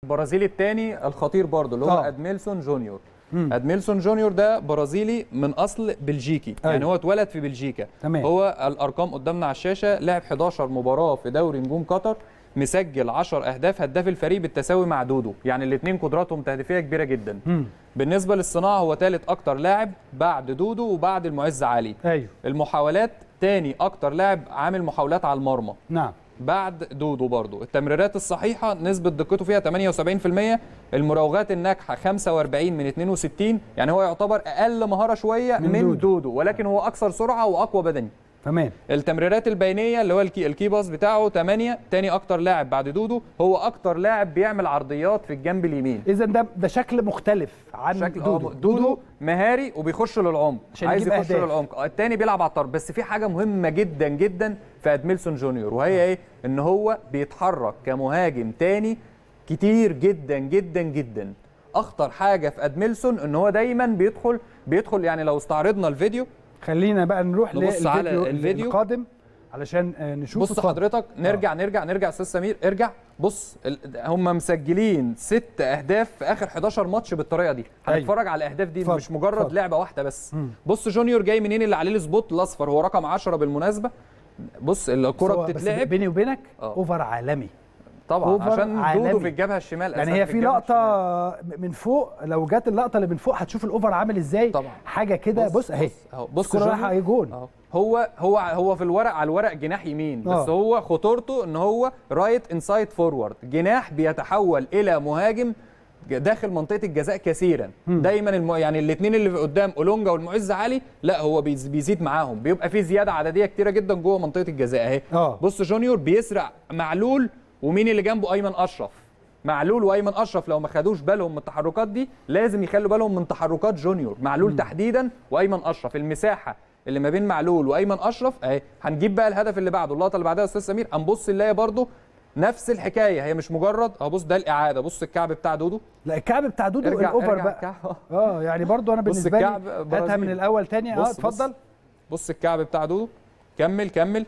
البرازيلي الثاني الخطير برضه اللي هو آه. ادميلسون جونيور ادميلسون جونيور ده برازيلي من اصل بلجيكي أيوة. يعني هو اتولد في بلجيكا تمام. هو الارقام قدامنا على الشاشه لعب 11 مباراه في دوري نجوم قطر مسجل 10 اهداف هداف الفريق بالتساوي مع دودو يعني الاثنين قدراتهم تهديفيه كبيره جدا مم. بالنسبه للصناعه هو ثالث اكتر لاعب بعد دودو وبعد المعز علي ايوه المحاولات تاني اكتر لاعب عامل محاولات على المرمى نعم بعد دودو برضو التمريرات الصحيحة نسبة دقته فيها 78% المراوغات الناجحة 45 من 62 يعني هو يعتبر أقل مهارة شوية من من, دودو. دودو. دودو ولكن هو أكثر سرعة وأقوى بدني تمام التمريرات البينية اللي هو الكي, الكي باس بتاعه 8 تاني أكتر لاعب بعد دودو هو أكتر لاعب بيعمل عرضيات في الجنب اليمين اذا ده ده شكل مختلف عن شكل دودو دودو, دودو مهاري وبيخش للعمق عشان عايز يجيب يخش أهداف. للعمق التاني بيلعب على الطرف بس في حاجه مهمه جدا جدا في ادميلسون جونيور وهي ايه ان هو بيتحرك كمهاجم تاني كتير جدا جدا جدا اخطر حاجه في ادميلسون ان هو دايما بيدخل بيدخل يعني لو استعرضنا الفيديو خلينا بقى نروح نبص على للفيديو الفيديو. القادم علشان آه، نشوف بص اتفضل. حضرتك نرجع نرجع نرجع استاذ سمير ارجع بص ال- هم مسجلين ست اهداف في اخر 11 ماتش بالطريقه دي أيوة. هنتفرج على الاهداف دي اتفضل، مش مجرد اتفضل. لعبه واحده بس مم. بص جونيور جاي منين اللي عليه السبوت الاصفر هو رقم 10 بالمناسبه بص الكره بس هو- بس بتتلعب بيني وبينك آه. اوفر عالمي طبعا أوفر عشان عالمي. دودو في الجبهه الشمال يعني أساساً هي في في الجبهة الشمال. لقطه من فوق لو جت اللقطه اللي من فوق هتشوف الاوفر عامل ازاي طبعا. حاجه كده بص اهي اهو بص الكرة رايحه جونيور اهي جون اهو هو هو هو في الورق على الورق جناح يمين بس آه. هو خطورته ان هو رايت انسايد فورورد جناح بيتحول الى مهاجم داخل منطقه الجزاء كثيرا دايما الم... يعني الاثنين اللي قدام اولونجا والمعز علي لا هو بيز- بيزيد معاهم بيبقى في زياده عدديه كتيره جدا جوه منطقه الجزاء اهي آه. بص جونيور بيسرع معلول ومين اللي جنبه ايمن اشرف معلول وايمن اشرف لو ما خدوش بالهم من التحركات دي لازم يخلوا بالهم من تحركات جونيور معلول تحديدا وايمن اشرف المساحه اللي ما بين معلول وايمن اشرف اهي هنجيب بقى الهدف اللي بعده اللقطه اللي بعدها يا استاذ سمير هنبص نلاقي برده نفس الحكايه هي مش مجرد اهو بص ده الاعاده بص الكعب بتاع دودو لا الكعب بتاع دودو ارجع الاوفر ارجع بقى الكعب اه يعني برضو انا بالنسبه لي الكعب هاتها برازيلي. من الاول تاني اه بص- اتفضل بص. بص الكعب بتاع دودو كمل كمل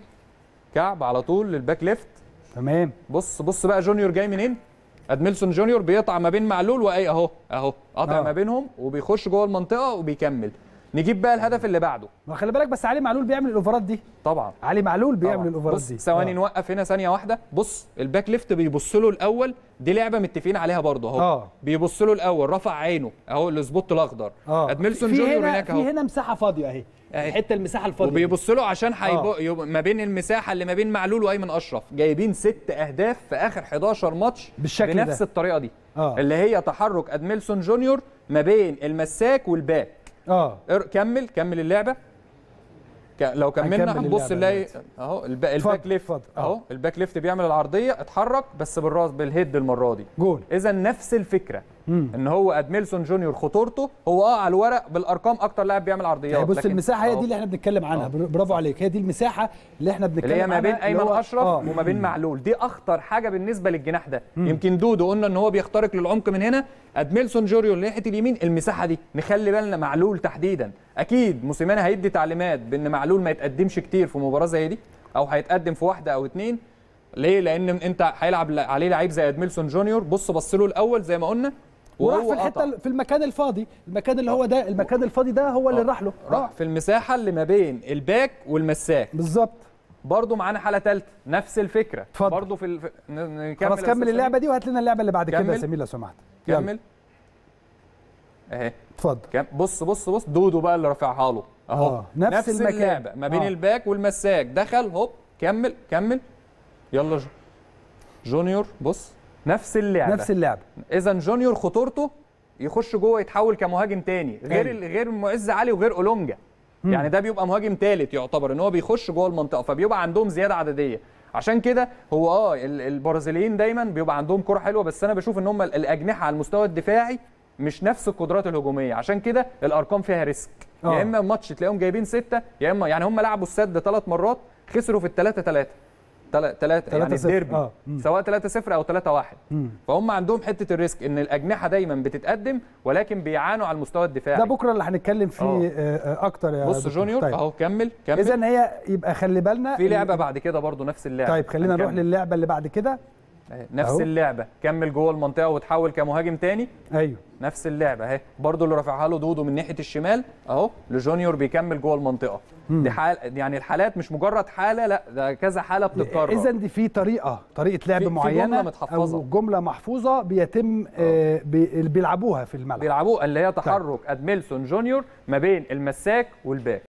كعب على طول للباك ليفت تمام بص بص بقى جونيور جاي منين ادميلسون جونيور بيقطع ما بين معلول واي اهو اهو قطع آه. ما بينهم وبيخش جوه المنطقه وبيكمل نجيب بقى الهدف اللي بعده ما خلي بالك بس علي معلول بيعمل الاوفرات دي طبعا علي معلول بيعمل طبعاً. الاوفرات بص دي ثواني آه. نوقف هنا ثانيه واحده بص الباك ليفت بيبص له الاول دي لعبه متفقين عليها برضه اهو آه. بيبص له الاول رفع عينه اهو السبوت الاخضر اه ادميلسون في جونيور هنا هناك في اهو هنا مساحه فاضيه اهي أهي. الحته المساحه الفاضيه دي. وبيبص له عشان آه. هيبقى يبقى ما بين المساحه اللي ما بين معلول وايمن اشرف جايبين ست اهداف في اخر 11 ماتش بالشكل بنفس ده. الطريقه دي آه. اللي هي تحرك ادميلسون جونيور ما بين المساك والباك اه ار- كمل كمل اللعبه ك- لو كملنا هنكمل هنبص اللعبة نلاقي دلوقتي. اهو الب- اتفضل، الباك ليفت اتفضل. آه. اهو الباك ليفت بيعمل العرضيه اتحرك بس بالراس بالهيد المره دي جول اذا نفس الفكره مم. ان هو ادميلسون جونيور خطورته هو اه على الورق بالارقام اكتر لاعب بيعمل عرضيات يعني بص لكن المساحه هي أهو. دي اللي احنا بنتكلم عنها آه. برافو عليك هي دي المساحه اللي احنا بنتكلم اللي عنها هي ما بين اللي ايمن هو- اشرف آه. وما بين معلول دي اخطر حاجه بالنسبه للجناح ده يمكن دودو قلنا ان هو بيخترق للعمق من هنا ادميلسون جوريو ناحيه اليمين المساحه دي نخلي بالنا معلول تحديدا اكيد موسيماني هيدي تعليمات بان معلول ما يتقدمش كتير في مباراه زي دي او هيتقدم في واحده او اتنين ليه لان انت هيلعب عليه لعيب زي ادميلسون جونيور بص بص له الاول زي ما قلنا وراح وهو في الحته قطع. في المكان الفاضي المكان اللي هو ده المكان الفاضي ده هو اللي آه. راح له راح آه. في المساحه اللي ما بين الباك والمساك بالظبط برضه معانا حاله ثالثه نفس الفكره اتفضل. برضه في الف... ن- نكمل خلاص يا كمل أستاذ اللعبه دي وهات لنا اللعبه اللي بعد كده يا كمل. سمير لو سمحت يلا، كمل اهي اتفضل كم بص بص بص دودو بقى اللي رافعها له اهو آه، نفس المكان. اللعبه ما بين آه. الباك والمساك دخل هوب كمل كمل يلا جو. جونيور بص نفس اللعبه نفس اللعبه اذا جونيور خطورته يخش جوه يتحول كمهاجم تاني غير أيوة. ال- غير معز علي وغير اولونجا يعني ده بيبقى مهاجم ثالث يعتبر ان هو بيخش جوه المنطقه فبيبقى عندهم زياده عدديه عشان كده هو اه ال- البرازيليين دايما بيبقى عندهم كره حلوه بس انا بشوف ان هم ال- الاجنحه على المستوى الدفاعي مش نفس القدرات الهجوميه عشان كده الارقام فيها ريسك آه. يا اما ماتش تلاقيهم جايبين سته يا اما يعني هم لعبوا السد ثلاث مرات خسروا في الثلاثه ثلاثه ثلاثة يعني 3-0. الديربي آه. مم. سواء 3-0 او 3-1 مم. فهم عندهم حته الريسك ان الاجنحه دايما بتتقدم ولكن بيعانوا على المستوى الدفاعي ده بكره اللي هنتكلم فيه آه. آه، آه، اكتر يا بص دكتور. جونيور طيب. اهو كمل كمل اذا هي يبقى خلي بالنا في لعبه بعد كده برضو نفس اللعبه طيب خلينا نروح هنكمل. للعبه اللي بعد كده أهي. نفس أهو. اللعبه كمل جوه المنطقه وتحول كمهاجم تاني ايوه نفس اللعبه اهي برضو اللي رافعها له دودو من ناحيه الشمال اهو لجونيور بيكمل جوه المنطقه دي حال يعني الحالات مش مجرد حاله لا ده كذا حاله بتتكرر اذا دي في طريقه طريقه لعب في- في معينه جملة متحفظة. او جمله محفوظه بيتم آه بي- بيلعبوها في الملعب بيلعبوه اللي هي تحرك ادميلسون جونيور ما بين المساك والباك